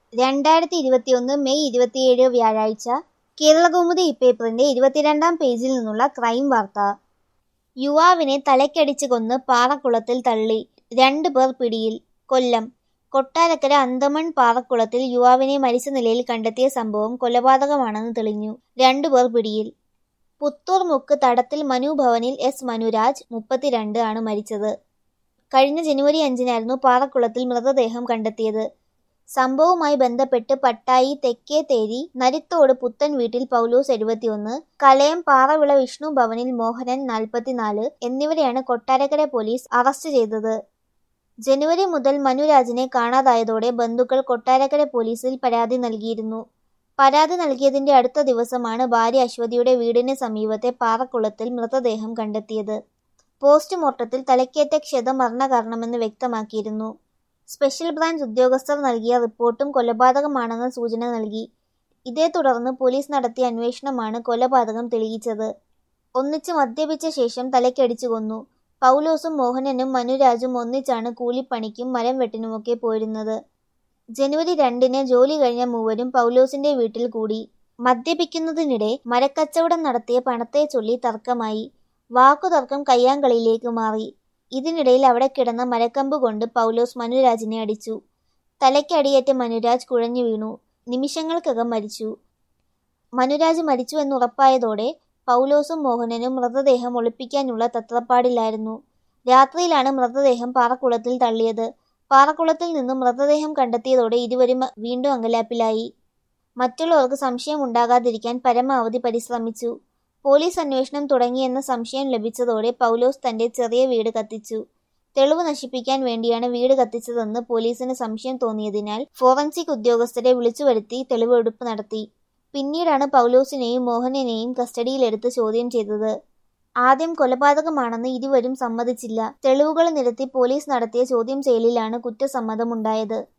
രണ്ടായിരത്തി ഇരുപത്തിയൊന്ന് മെയ് ഇരുപത്തിയേഴ് വ്യാഴാഴ്ച കേരളകൗമുദി ഇപ്പേപ്പറിന്റെ ഇരുപത്തിരണ്ടാം പേജിൽ നിന്നുള്ള ക്രൈം വാർത്ത യുവാവിനെ തലയ്ക്കടിച്ച് കൊന്ന് പാറക്കുളത്തിൽ തള്ളി രണ്ടു പേർ പിടിയിൽ കൊല്ലം കൊട്ടാരക്കര അന്തമൺ പാറക്കുളത്തിൽ യുവാവിനെ മരിച്ച നിലയിൽ കണ്ടെത്തിയ സംഭവം കൊലപാതകമാണെന്ന് തെളിഞ്ഞു രണ്ടുപേർ പിടിയിൽ പുത്തൂർ മുക്ക് തടത്തിൽ മനു ഭവനിൽ എസ് മനുരാജ് മുപ്പത്തിരണ്ട് ആണ് മരിച്ചത് കഴിഞ്ഞ ജനുവരി അഞ്ചിനായിരുന്നു പാറക്കുളത്തിൽ മൃതദേഹം കണ്ടെത്തിയത് സംഭവവുമായി ബന്ധപ്പെട്ട് പട്ടായി തെക്കേതേരി നരിത്തോട് പുത്തൻ വീട്ടിൽ പൗലോസ് എഴുപത്തിയൊന്ന് കലയം പാറവിള വിഷ്ണു ഭവനിൽ മോഹനൻ നാൽപ്പത്തിനാല് എന്നിവരെയാണ് കൊട്ടാരക്കര പോലീസ് അറസ്റ്റ് ചെയ്തത് ജനുവരി മുതൽ മനുരാജിനെ കാണാതായതോടെ ബന്ധുക്കൾ കൊട്ടാരക്കര പോലീസിൽ പരാതി നൽകിയിരുന്നു പരാതി നൽകിയതിന്റെ അടുത്ത ദിവസമാണ് ഭാര്യ അശ്വതിയുടെ വീടിന് സമീപത്തെ പാറക്കുളത്തിൽ മൃതദേഹം കണ്ടെത്തിയത് പോസ്റ്റ്മോർട്ടത്തിൽ തലക്കേറ്റ ക്ഷതം മരണകാരണമെന്ന് വ്യക്തമാക്കിയിരുന്നു സ്പെഷ്യൽ ബ്രാഞ്ച് ഉദ്യോഗസ്ഥർ നൽകിയ റിപ്പോർട്ടും കൊലപാതകമാണെന്ന സൂചന നൽകി ഇതേ തുടർന്ന് പോലീസ് നടത്തിയ അന്വേഷണമാണ് കൊലപാതകം തെളിയിച്ചത് ഒന്നിച്ച് മദ്യപിച്ച ശേഷം തലക്കടിച്ചു കൊന്നു പൗലോസും മോഹനനും മനുരാജും ഒന്നിച്ചാണ് കൂലിപ്പണിക്കും മരം വെട്ടിനുമൊക്കെ പോയിരുന്നത് ജനുവരി രണ്ടിന് ജോലി കഴിഞ്ഞ മൂവരും പൗലോസിന്റെ വീട്ടിൽ കൂടി മദ്യപിക്കുന്നതിനിടെ മരക്കച്ചവടം നടത്തിയ പണത്തെ ചൊല്ലി തർക്കമായി വാക്കുതർക്കം കയ്യാങ്കളിയിലേക്ക് മാറി ഇതിനിടയിൽ അവിടെ കിടന്ന മരക്കമ്പ് കൊണ്ട് പൗലോസ് മനുരാജിനെ അടിച്ചു തലയ്ക്കടിയേറ്റ മനുരാജ് കുഴഞ്ഞു വീണു നിമിഷങ്ങൾക്കകം മരിച്ചു മനുരാജ് മരിച്ചു എന്നുറപ്പായതോടെ പൗലോസും മോഹനനും മൃതദേഹം ഒളിപ്പിക്കാനുള്ള തത്രപ്പാടിലായിരുന്നു രാത്രിയിലാണ് മൃതദേഹം പാറക്കുളത്തിൽ തള്ളിയത് പാറക്കുളത്തിൽ നിന്നും മൃതദേഹം കണ്ടെത്തിയതോടെ ഇരുവരും വീണ്ടും അങ്കലാപ്പിലായി മറ്റുള്ളവർക്ക് സംശയം ഉണ്ടാകാതിരിക്കാൻ പരമാവധി പരിശ്രമിച്ചു പോലീസ് അന്വേഷണം തുടങ്ങിയെന്ന സംശയം ലഭിച്ചതോടെ പൗലോസ് തന്റെ ചെറിയ വീട് കത്തിച്ചു തെളിവ് നശിപ്പിക്കാൻ വേണ്ടിയാണ് വീട് കത്തിച്ചതെന്ന് പോലീസിന് സംശയം തോന്നിയതിനാൽ ഫോറൻസിക് ഉദ്യോഗസ്ഥരെ വിളിച്ചുവരുത്തി തെളിവെടുപ്പ് നടത്തി പിന്നീടാണ് പൗലോസിനെയും മോഹനനെയും കസ്റ്റഡിയിലെടുത്ത് ചോദ്യം ചെയ്തത് ആദ്യം കൊലപാതകമാണെന്ന് ഇരുവരും സമ്മതിച്ചില്ല തെളിവുകൾ നിരത്തി പോലീസ് നടത്തിയ ചോദ്യം ചെയ്യലിലാണ് കുറ്റസമ്മതമുണ്ടായത്